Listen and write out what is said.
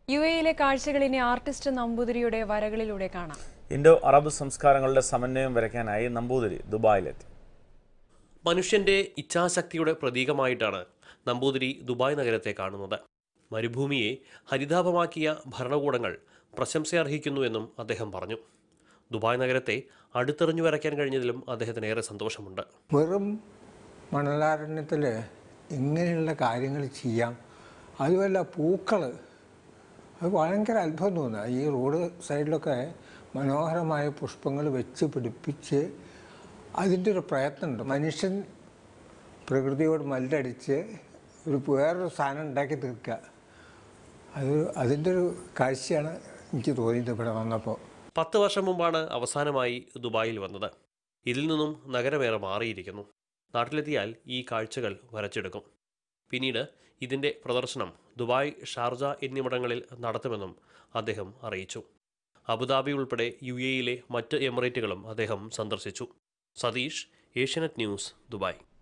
U എയിലെ കാഴ്ചകൾ ഇനി ആർട്ടിസ്റ്റ് നമ്പൂതിരിയുടെ വരകളിലൂടെ കാണാം ഇൻഡോ അറബ് സംസ്കാരങ്ങളുടെ സമന്വയം വരയ്ക്കാനായി നമ്പൂതിരി ദുബായിലെത്തി മനുഷ്യന്റെ ഇച്ഛാശക്തിയുടെ പ്രതീകമായിട്ടാണ് നമ്പൂതിരി ദുബായ് നഗരത്തെ കാണുന്നത് മരുഭൂമിയെ ഹരിതാഭമാക്കിയ ഭരണകൂടങ്ങൾ പ്രശംസയർഹിക്കുന്നുവെന്നും അദ്ദേഹം പറഞ്ഞു ദുബായ് നഗരത്തെ അടുത്തെറിഞ്ഞു വരയ്ക്കാൻ കഴിഞ്ഞതിലും അദ്ദേഹത്തിന് ഏറെ സന്തോഷമുണ്ട് വെറും മണലാരണ്യത്തിൽ ഇങ്ങനെയുള്ള കാര്യങ്ങൾ ചെയ്യാം അതുമല്ല പൂക്കൾ അത് ഭയങ്കര അത്ഭുതം തോന്നുക ഈ റോഡ് സൈഡിലൊക്കെ മനോഹരമായ പുഷ്പങ്ങൾ വെച്ച് പിടിപ്പിച്ച് അതിൻ്റെ ഒരു പ്രയത്നമുണ്ട് മനുഷ്യൻ പ്രകൃതിയോട് മല്ലടിച്ച് ഒരു വേറൊരു സാധനം ഉണ്ടാക്കി തീർക്കുക അത് അതിൻ്റെ ഒരു കാഴ്ചയാണ് എനിക്ക് തോന്നിയത് ഇവിടെ വന്നപ്പോൾ പത്ത് വർഷം മുമ്പാണ് അവസാനമായി ദുബായിൽ വന്നത് ഇതിൽ നിന്നും നഗരമേറെ മാറിയിരിക്കുന്നു നാട്ടിലെത്തിയാൽ ഈ കാഴ്ചകൾ വരച്ചെടുക്കും പിന്നീട് ഇതിൻ്റെ പ്രദർശനം ദുബായ് ഷാർജ എന്നിവിടങ്ങളിൽ നടത്തുമെന്നും അദ്ദേഹം അറിയിച്ചു അബുദാബി ഉൾപ്പെടെ യു എയിലെ മറ്റ് എമിറേറ്റുകളും അദ്ദേഹം സന്ദർശിച്ചു സതീഷ് ഏഷ്യനെറ്റ് ന്യൂസ് ദുബായ്